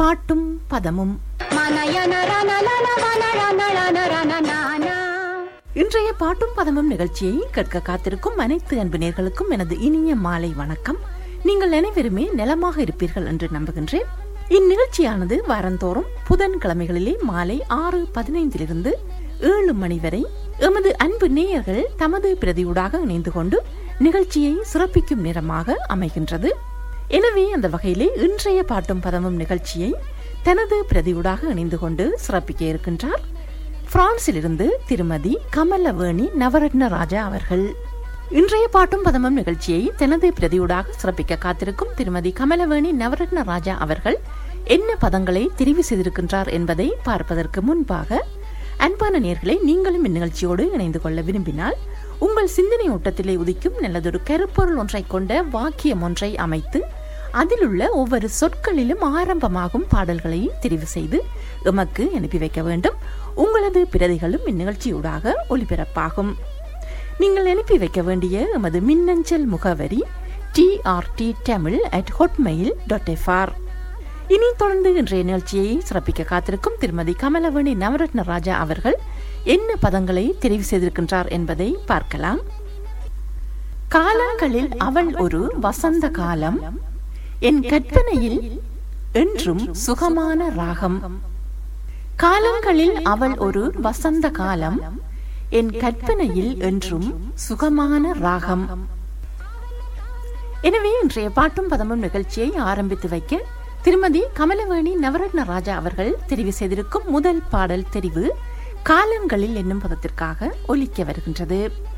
பாட்டும் பதமும் இன்றைய பாட்டும் பதமும் நிகழ்ச்சியை கேட்க காத்திருக்கும் அனைத்து அன்பு நேர்களுக்கும் எனது இனிய மாலை வணக்கம் நீங்கள் அனைவருமே நலமாக இருப்பீர்கள் என்று நம்புகின்றேன் இந்நிகழ்ச்சியானது வாரந்தோறும் புதன்கிழமைகளிலே மாலை ஆறு பதினைந்திலிருந்து ஏழு மணி வரை எமது அன்பு நேயர்கள் தமது பிரதியூடாக இணைந்து கொண்டு நிகழ்ச்சியை சிறப்பிக்கும் நேரமாக அமைகின்றது எனவே அந்த வகையிலே இன்றைய பாட்டும் பதமும் நிகழ்ச்சியை தனது பிரதியூடாக இணைந்து கொண்டு சிறப்பிக்க இருக்கின்றார் பிரான்சிலிருந்து திருமதி கமலவேணி நவரத்ன ராஜா அவர்கள் இன்றைய பாட்டும் பதமும் நிகழ்ச்சியை தனது பிரதியூடாக சிறப்பிக்க காத்திருக்கும் திருமதி கமலவேணி நவரத்ன ராஜா அவர்கள் என்ன பதங்களை தெரிவு செய்திருக்கின்றார் என்பதை பார்ப்பதற்கு முன்பாக அன்பான நேர்களை நீங்களும் இந்நிகழ்ச்சியோடு இணைந்து கொள்ள விரும்பினால் உங்கள் சிந்தனை ஓட்டத்திலே உதிக்கும் நல்லதொரு கருப்பொருள் ஒன்றை கொண்ட வாக்கியம் ஒன்றை அமைத்து அதிலுள்ள ஒவ்வொரு சொற்களிலும் ஆரம்பமாகும் பாடல்களை தெரிவு செய்து எமக்கு அனுப்பி வைக்க வேண்டும் உங்களது பிரதிகளும் இந்நிகழ்ச்சியூடாக ஒலிபரப்பாகும் நீங்கள் அனுப்பி வைக்க வேண்டிய எமது மின்னஞ்சல் முகவரி TRT Tamil at Hotmail dot FR இனி தொடர்ந்து இன்றைய நிகழ்ச்சியை சிறப்பிக்க காத்திருக்கும் திருமதி கமலவேணி நவரத்ன ராஜா அவர்கள் என்ன பதங்களை தெரிவு செய்திருக்கின்றார் என்பதை பார்க்கலாம் காலங்களில் அவள் ஒரு வசந்த காலம் என் கற்பனையில் என்றும் சுகமான ராகம் காலங்களில் அவள் ஒரு வசந்த காலம் என் கற்பனையில் என்றும் சுகமான ராகம் எனவே இன்றைய பாட்டும் பதமும் நிகழ்ச்சியை ஆரம்பித்து வைக்க திருமதி கமலவேணி நவரத்ன ராஜா அவர்கள் தெரிவு செய்திருக்கும் முதல் பாடல் தெரிவு காலங்களில் என்னும் பதத்திற்காக ஒலிக்க வருகின்றது